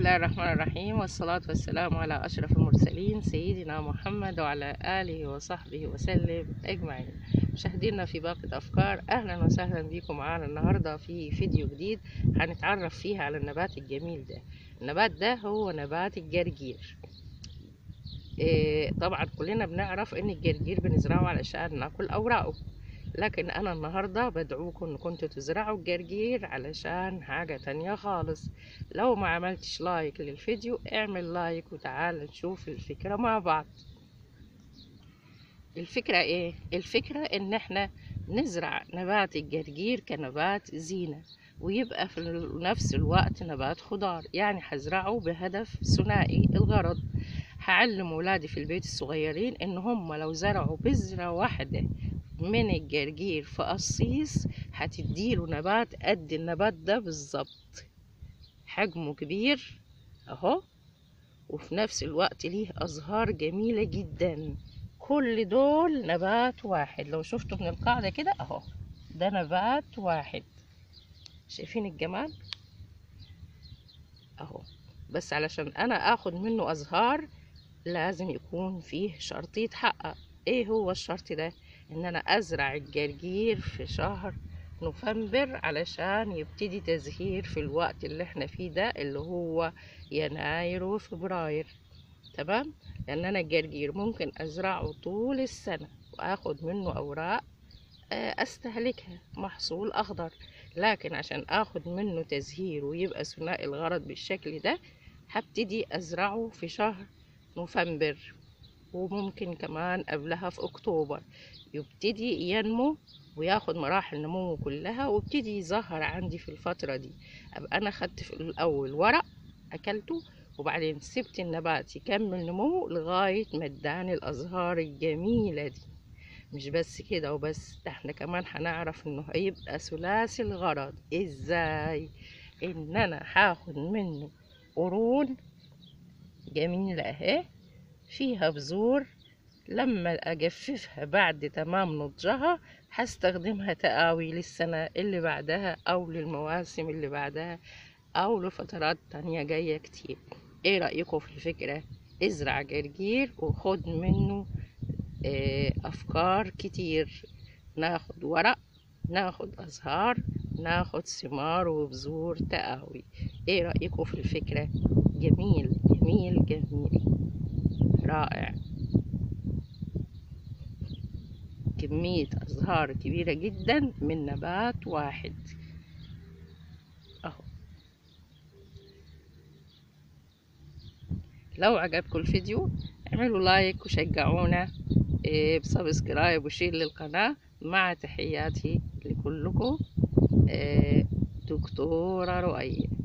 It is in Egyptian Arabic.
الله الرحمن الرحيم والصلاة والسلام على أشرف المرسلين سيدنا محمد وعلى آله وصحبه وسلم أجمعين مشاهدينا في باقة أفكار أهلا وسهلا بكم معانا النهاردة في فيديو جديد هنتعرف فيه على النبات الجميل ده النبات ده هو نبات الجرجير إيه طبعا كلنا بنعرف ان الجرجير بنزرعه علشان ناكل أوراقه لكن انا النهاردة بدعوكم ان كنتوا تزرعوا الجرجير علشان حاجة تانية خالص لو ما عملتش لايك للفيديو اعمل لايك وتعال نشوف الفكرة مع بعض الفكرة ايه الفكرة ان احنا نزرع نبات الجرجير كنبات زينة ويبقى في نفس الوقت نبات خضار يعني هزرعه بهدف ثنائي الغرض هعلم ولادي في البيت الصغيرين ان هم لو زرعوا بذرة واحدة من الجرجير في قصيص هتديله نبات قد النبات ده بالظبط حجمه كبير اهو وفي نفس الوقت ليه ازهار جميلة جدا كل دول نبات واحد لو شفتوا من القاعدة كده اهو ده نبات واحد شايفين الجمال اهو بس علشان انا اخد منه ازهار لازم يكون فيه شرط يتحقق ايه هو الشرط ده ان انا ازرع الجرجير في شهر نوفمبر علشان يبتدي تزهير في الوقت اللي احنا فيه ده اللي هو يناير وفبراير تمام لان انا الجرجير ممكن ازرعه طول السنة واخد منه اوراق استهلكها محصول اخضر لكن عشان اخد منه تزهير ويبقى ثنائي الغرض بالشكل ده هبتدي ازرعه في شهر نوفمبر وممكن كمان قبلها في اكتوبر يبتدي ينمو وياخد مراحل نموه كلها وابتدي يظهر عندي في الفترة دي ابقى انا خدت في الاول ورق اكلته وبعدين سبت النبات يكمل نموه لغاية ما اداني الازهار الجميلة دي مش بس كده وبس ده احنا كمان هنعرف انه هيبقى ثلاثي الغرض ازاي ان انا هاخد منه قرون جميلة اهي فيها بذور لما اجففها بعد تمام نضجها هستخدمها تقاوي للسنة اللي بعدها او للمواسم اللي بعدها او لفترات تانية جاية كتير ايه رأيكم في الفكرة ازرع جرجير وخد منه افكار كتير ناخد ورق ناخد ازهار ناخد ثمار وبذور تقاوي ايه رأيكم في الفكرة جميل جميل جميل رائع كمية أزهار كبيرة جدا من نبات واحد أهو لو عجبكم الفيديو اعملوا لايك وشجعونا بسبسكرايب وشير للقناة مع تحياتي لكلكم دكتورة رؤية